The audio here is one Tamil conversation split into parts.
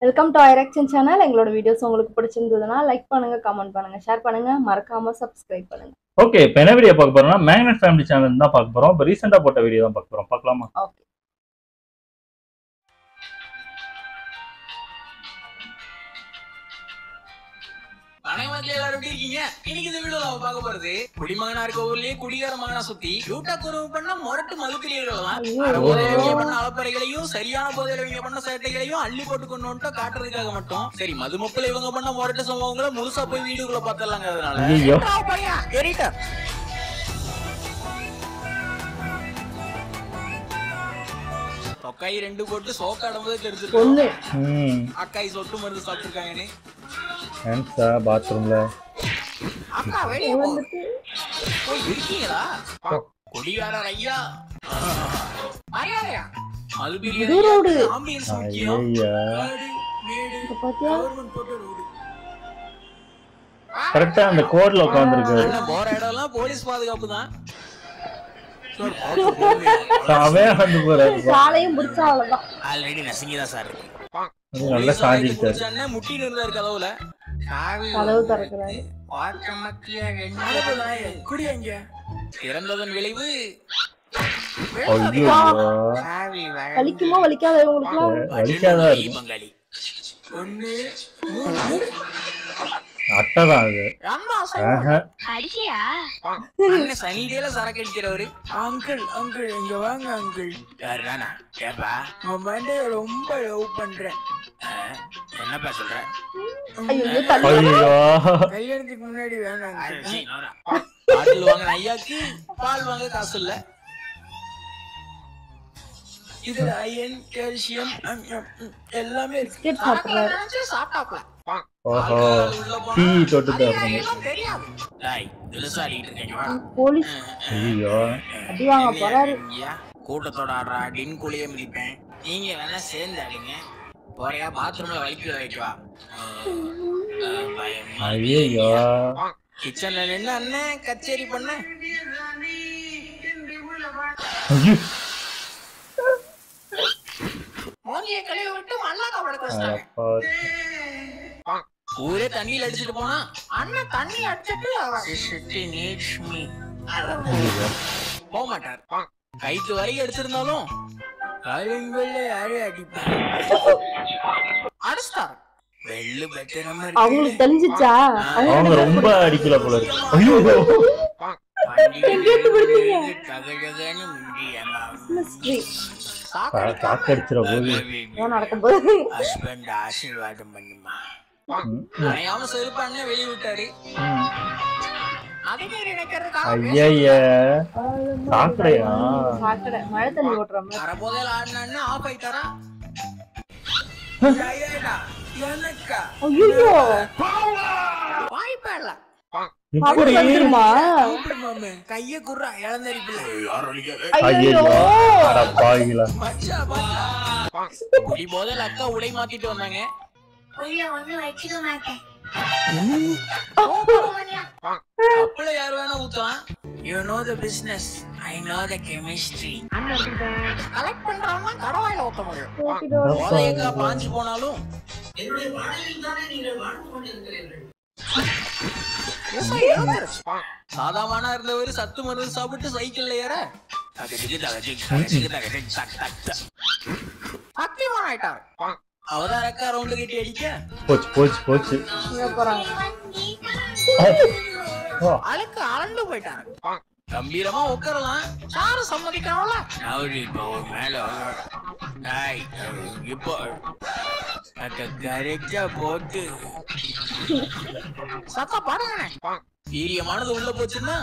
வெல்கம் டு ஐரக்ஷன் சேனல் எங்களோட வீடியோஸ் உங்களுக்கு பிடிச்சிருந்ததுன்னா லைக் பண்ணுங்க கமெண்ட் பண்ணுங்க ஷேர் பண்ணுங்க மறக்காம சப்ஸ்கிரைப் பண்ணுங்க ஓகே இப்போ என்ன வீடியோ பார்க்க போறோம்னா மேக்னெட் ஃபேமிலி சேனல் தான் பார்க்க போறோம் இப்போ ரீசெண்டா போட்ட வீடியோ தான் பார்க்க போறோம் பார்க்கலாமா ஓகே அனைவரும் எல்லாரும் எப்படி இருக்கீங்க இன்னைக்கு இந்த வீடியோல நம்ம பார்க்க போறது குடிமகனா இருக்க ஊர்லயே குடிகார மகனா சுத்தி லூட்டா குறுவு பண்ண முரட்டு மதுக்கிரியர்கள் தான் ஐயோ. அரை போதையில இவங்க பண்ண அலப்பறைகளையும் சரியான போதையில இவங்க பண்ண சேட்டைகளையும் அள்ளி போட்டு கொண்டு வந்துட்டோம் காட்டுறதுக்காக மட்டும் சரி மதுமப்புல இவங்க பண்ண முரட்டு சம்பவங்களை முழுசா போய் வீடியோக்குள்ள பார்த்தலாங்க அதனால ஐயோ எடிட்டர் தொக்காய் ரெண்டு போட்டு சோக்காடும் போது தெரிஞ்சிருக்கோம் ஒண்ணு ம் அக்காய் சொட்டு மருந்து சாப்பிட்டுருக்காங்கன்னு ஹேண்ட்ஸா பாத்ரூம்ல அக்கா வெளியே போ போய் இருக்கீங்களா குடிகாரர் ஐயா மரியாதையா அது பெரிய இது ரோடு. ஆம்பியன்ஸ் முக்கியம் ஐயா காடு, மேடு, இத பாத்தியா government போட்ட ரோடு. கரெக்டா அந்த கோட்ல உட்காந்துருக்கு அண்ணன் போற இடம்லாம் போலீஸ் பாதுகாப்பு தான் அவன் வந்து போறாரு சாலையும் பிடிச்சா அவ்வளவுதான் ஆல்ரெடி நசிங்கி தான் சார் இருக்கு அது நல்லா சாஞ்சிக்கிட்டாரு அண்ணன் முட்டி இருந்தாரு கதவுல கதவு திறக்கிறாரு குடியங்க இறந்ததன் விளைவு ஐயோ வலிக்குமா வலிக்காத இவங்களுக்குலாம் வலிக்காதான் இருக்கும் பங்காளி அட்டை தான் அது ஆஹா. அண்ணன் சனிடேல சரக்கு அடிக்கிறவரு அங்கிள் அங்கிள் இங்க வாங்க அங்கிள் யாருதானா ஏப்பா உன் மண்டைய ரொம்ப லவ் பண்றேன் என்னப்பா சொல்ற ஐயோ தள்ளி ஐயோ கல்யாணத்துக்கு முன்னாடி வேணாம் பாட்டில் வாங்கின ஐயாக்கு பால் வாங்க காசு இல்ல இதுல அயன் கால்சியம் எல்லாமே இருக்கு பிஸ்கெட் சாப்பிடுறாரு சாப்பிட்டாப்ல ஓஹோ டீ தொட்டு தரணும் தெரியாது டாய் திலசாடிட்டு இருக்கீங்க வா போலீஸ் ஐயோ அடி வாங்க போறாரு ஐயா, கூட்டத்தோட ஆடுறா டின் குழிய மிதிப்பேன் நீங்க வேணா சேர்ந்து ஆடுங்க போறையா பாத்ரூம்ல வலிக்க வைக்கவா ஐயோ கிச்சன்ல நின்று அண்ணன் கச்சேரி பண்ண ஐயோ மூஞ்சிய கழுவி விட்டு மண்ணாக்க படுக்க வச்சிட்டாங்க அப்பா. ஊரே தண்ணியில அடிச்சிட்டு போனா அண்ணன் தண்ணி அடிச்சிட்டு சிட்டி நீட்ஸ் மீ போக மாட்டார் கைத்து வரைக்கும் அடிச்சிருந்தாலும் கருங்கல்ல யாரே அடிப்பார் அடிச்சிட்டார் வெள்ளு பெட்டரமா அவங்களுக்கு தெரிஞ்சிச்சா அவங்க ரொம்ப அடிக்கல போல இருக்கு ஐயோ மிஸ்ட்ரி கா- காக்கடிச்சிட போது ஏன் நடக்கும் போது ஹஸ்பண்ட் ஆசீர்வாதம் பண்ணுமா ம், அணையாம செருப்பான்னு வெளிய விட்டாரு ம். அதே மாதிரி நினைக்கிறதுக்காக ஐயய்ய சாக்கடையா சாக்கடை மழை தண்ணி ஓட்டுற மாதிரி வரபோதே ஆடினான்னு ஆஃப் ஆயிட்டாரா ஐயடா, எனக்கா ஐயோ வாய்ப்பே இல்ல எப்படி வந்துருமா கூப்பிடு மாமே கைய குர்றா இளந்தரிப்புல ஐயோ ஐயோ அட பாவிகளா மச்சா மச்சா குடி போதில் அக்கா உடை மாத்திட்டு வந்தாங்க உள்ள ஒண்ணு வச்சுக்க மாட்டேன் அப்பள யார் வேணா ஊத்துவான் you know the business I know the chemistry collect பண்றவங்க கடவாயில ஊத்த முடியும் ஓட்டிட்டு வர போதையக்கா பாஞ்சு போனாலும் என்னுடைய வாழ்வில் தானே நீங்கள் வாழ்ந்து கொண்டிருக்கிறீர்கள் சாதாரண இருந்தவர் சத்து மருந்து சாப்பிட்டு சைக்கிள்ல ஏற தகஜிக்கு தகஜிக்கு தகஜிக்கு தகஜிக்கு தக் தக் தக். சக்திமான் ஆயிட்டார் அவதான் அக்கா ரவுண்டு கட்டி அடிக்க போச்சு போச்சு போச்சு இங்க போறாங்க ஓ, அழுக்கு அளந்து போயிட்டாரு கம்பீரமா உட்காரலாம் சாரு சம்மதிக்கணும்ல அவரு இப்போ ஒரு மேல டாய் இப்போ கரெக்டா போட்டு சத்தா பாடுங்க வீரியமானது உள்ள போச்சுன்னா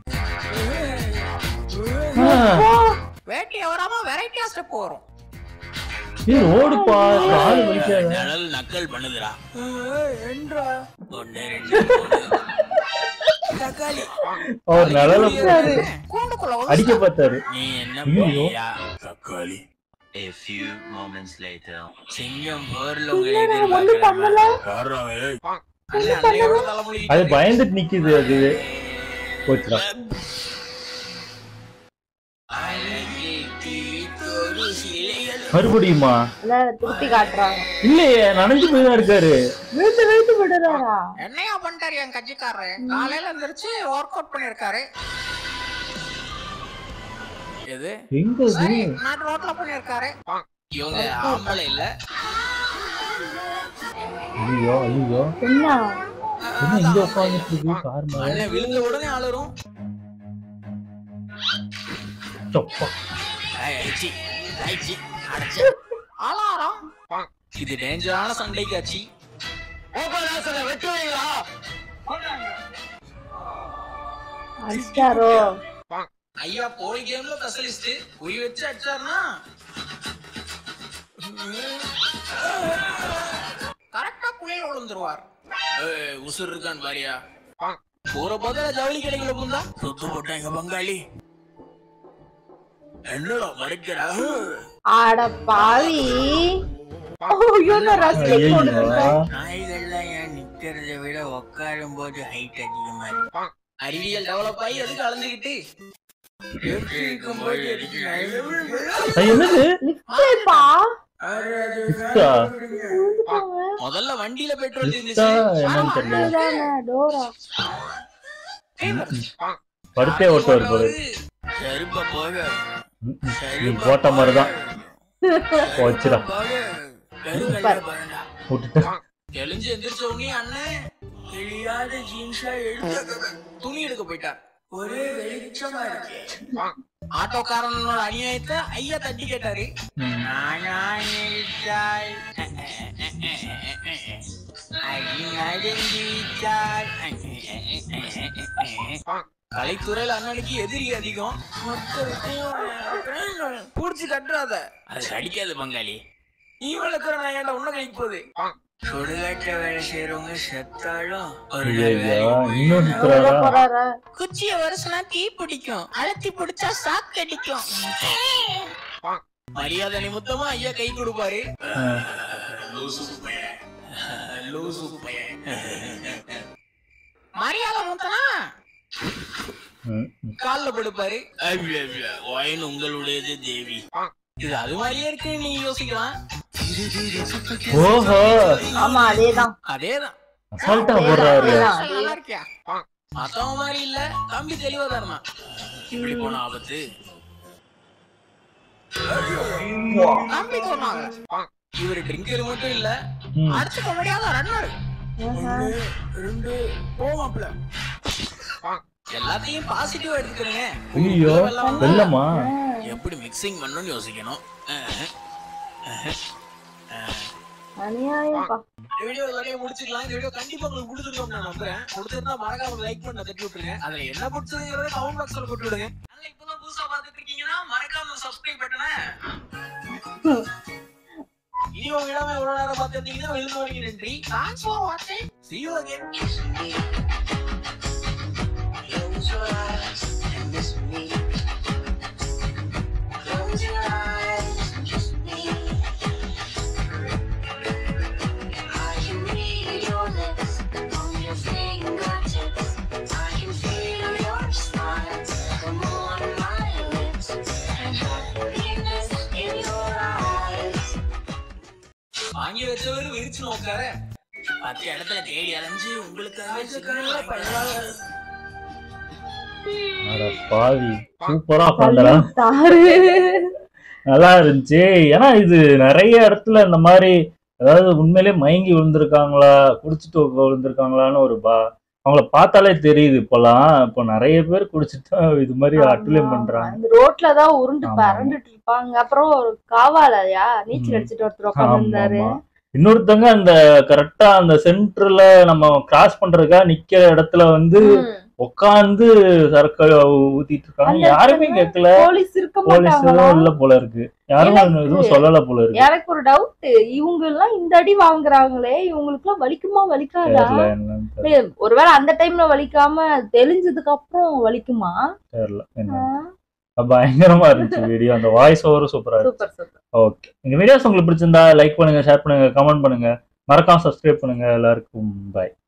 வேட்டையை வராம வெரைட்டியா ஸ்டெப் வரும் ஏய், ஓடுப்பா கால் வலிக்காத நிழல் நக்கல் பண்ணுதுடா என்றா ஒன்னு ரெண்டு மூணு. தக்காளி அவர் நிழல கூண்டுக்குள்ள அடிக்க ஒதுச்சா. பார்த்தாரு நீ என்ன ஐயோ. போறியா தக்காளி A few moments later. சிங்கம் போர்ல உங்களை ஒண்ணும் பண்ணல எதிர்பார்க்கறாங்க. அண்ணன் அன்னையோட தலைமுடி அது பயந்துட்டு நிக்குது அது போச்சுடா அழகே தீத்தொரு சிலைகள் மறுபடியுமா அதான் திருப்பி காட்டுறாங்க இல்லையே நனைஞ்சு போய் தான் இருக்காரு விழுந்து விழுந்து விடுறாரா என்னையா பண்ணிட்டாரு என் கட்சிக்காரரு காலையில எந்திரிச்சு ஒர்க் அவுட் பண்ணிருக்காரு எது எங்க இது சரி நான் ரோட்ல பண்ணிருக்காரு இவங்க ஆம்பளை இல்ல ஐயோ ஐயோ என்ன என்ன இங்க உட்காந்துட்டு இருக்கு கார் மேல அண்ணன் விழுந்த உடனே அலறும் சொப்பா. ஐய், ஐச்சி, ஐச்சி, அடச்சே. அலாரம் இது டேஞ்சரான சண்டை காட்சி வெட்டுவீங்களா அடிச்சிட்டாரோ ஐயா போய் கேம்ல ஸ்பெஷலிஸ்ட் குறி வச்சு அடிச்சாருன்னா கரெக்டா குளியல் விழுந்துருவார் ஏய், உசுர் இருக்கான் பாரியா போற பதில ஜவுளி கடைக்குள்ள புந்தா சொத்து போட்டாங்க பங்காளி என்னடா மறைக்கிறா ஆட பாவி ஐயோ நான் ரசிக்க ஐயையோ. போட்டுருக்கேன் நாய்கள்லாம் ஏன் நிக்கிறதை விட உட்காரும் போது ஹைட் அதிகமா இருக்கு அறிவியல் டெவலப் ஆகி எதுக்கு அளந்துக்கிட்டு இருக்கும்போது எதுக்கு நாய்கள் அது என்னது லிஃப்ட்ப்பா லிஃப்டா? முதல்ல வண்டியில பெட்ரோல் லிஃப்டா என்னன்னு தெரியல இதுதானே டோரா படுத்தே ஓட்டுவார் போல செருப்ப போக ம், ம். நீ போட்ட மாதிரிதான் போச்சுடா விட்டுட்டேன் தெளிஞ்சு எந்திரிச்ச உடனே அண்ணன் கிழியாத ஜீன்ஸா எடுத்து துணி எடுக்க போயிட்டார் ஒரே வெளிச்சமா இருக்கு ஆட்டோக்காரனோட அநியாயத்தை ஐயா தட்டி கேட்டாரு ம். நானா நினைத்தால் அடி நடந்துவிட்டால் கலைத்துறையில அண்ணனுக்கு எதிரி அதிகம் புடிச்சு கட்டுறாத அது கடிக்காது பங்காளி நீ வளர்க்குற நான் ஏன்டா உன்ன கழிக்க போகுது சுடுகாட்ட வேலை செய்யறவங்க செத்தாலும் ஒரு நாள் ஐயையோ, வேலைக்கு இன்னும் போயிடுவாங்க. சுத்துறாரா? போறாரா குச்சிய வருஷனா தீ பிடிக்கும் அழுத்தி பிடிச்சா சாக்கு அடிக்கும் மரியாதை நிமித்தமா ஐயா கை கொடுப்பாரு ஆ. லூசு பையன். லூசு பையன். மரியாதை முத்தனா ம், ம். கால்ல படுப்பாரு வாயின் உங்களுடையது தேவி இது அது மாதிரியே இருக்கு நீ யோசிக்கலாம் ஓஹோ ஆமா அதேதான் அதேதான் அசால்ட்டா போடுறாரு அதேதான். நல்லா இருக்கியா மத்தவன் மாதிரி இல்ல தம்பி தெளிவா தானா இப்படி போன ஆபத்து தம்பி சொன்னாங்க இவரு ட்ரிங்கர் மட்டும் இல்ல ம். அடிச்சுக்க முடியாத ரன்னர் ரெண்டு போமாப்ல எல்லாத்தையும் பாசிட்டிவா எடுத்துக்கிறேங்க ஐயோ வெள்ளமா எப்படி மிக்சிங் பண்ணணும்னு யோசிக்கணும் அநியாயம்ப்பா வீடியோ நிறைய முடிச்சுக்கலாம் இந்த வீடியோ கண்டிப்பா உங்களுக்கு பிடிச்சிருக்கும் நான் நம்புறேன் பிடிச்சிருந்தா மறக்காம லைக் பண்ண தட்டி விட்டுருங்க அதுல என்ன பிடிச்சதுங்கிறத கமெண்ட் பாக்ஸ்ல போட்டு விடுங்க அதனால இப்பதான் புதுசா பார்த்துட்டு இருக்கீங்கன்னா மறக்காம சப்ஸ்கிரைப் பட்டனை இனி உங்க இடமே ஒரு நேரம் பார்த்துருந்தீங்கன்னா விழுந்து வரைக்கும் நன்றி தேங்க்ஸ் ஃபார் வாட்சிங் see you again Close your eyes and miss me. Close your eyes and kiss me. I can read your lips on your fingertips. I can feel your smile come on my lips and happiness in your eyes. வாங்கி வச்சவர் விரிச்சு நோக்கார பத்து இடத்துல தேடி அலைஞ்சு உங்களுக்காக சின்ன அட பாவி சூப்பரா பண்ணடா தாரு நல்லா இருந்துச்சு ஏன்னா இது நிறைய இடத்துல இந்த மாதிரி அதாவது உண்மையிலே மயங்கி விழுந்திருக்காங்களா குடிச்சிட்டு விழுந்திருக்காங்களான்னு ஒரு பா அவங்கள பார்த்தாலே தெரியுது இப்பெல்லாம் இப்போ நிறைய பேர் குடிச்சிட்டு இது மாதிரி அட்டுலியம் பண்றாங்க அந்த ரோட்ல தான் உருண்டு ஆமா. பறந்துட்டு இருப்பாங்க அப்புறம் ஒரு காவாலயா நீச்சல் ம். அடிச்சிட்டு ஒருத்தர் ஆமா, உட்காந்துருந்தாரு ஆமா. இன்னொருத்தங்க அந்த கரெக்டா அந்த சென்டர்ல நம்ம கிராஸ் பண்றதுக்காக நிக்கிற இடத்துல வந்து உட்காந்து சரக்கு ஊத்திட்டு இருக்காங்க அந்த யாருமே இடத்துல கேட்கல போலீஸ் இருக்க போலீஸ் மாட்டாங்களா இல்ல போல இருக்கு யாரும் எனக்கு- எதுவும் சொல்லல போல இருக்கு எனக்கு ஒரு டவுட் இவங்க எல்லாம் இந்த அடி வாங்குறாங்களே இவங்களுக்கு எல்லாம் வலிக்குமா வலிக்காதா தெரியல என்னன்னு தெரியல. இல்ல, ஒருவேளை அந்த டைம்ல வலிக்காம தெளிஞ்சதுக்கு அப்புறம் வலிக்குமா தெரியல என்ன பயங்கரமா இருந்துச்சு வீடியோ அந்த வாய்ஸ் ஓவரும் சூப்பரா இருந்துச்சு சூப்பர் சூப்பர் ஓகே இந்த வீடியோஸ் உங்களுக்கு பிடிச்சிருந்தா லைக் பண்ணுங்க ஷேர் பண்ணுங்க கமெண்ட் பண்ணுங்க மறக்காம சப்ஸ்கிரைப் பண்ணுங்க எல்லாருக்கும் பாய்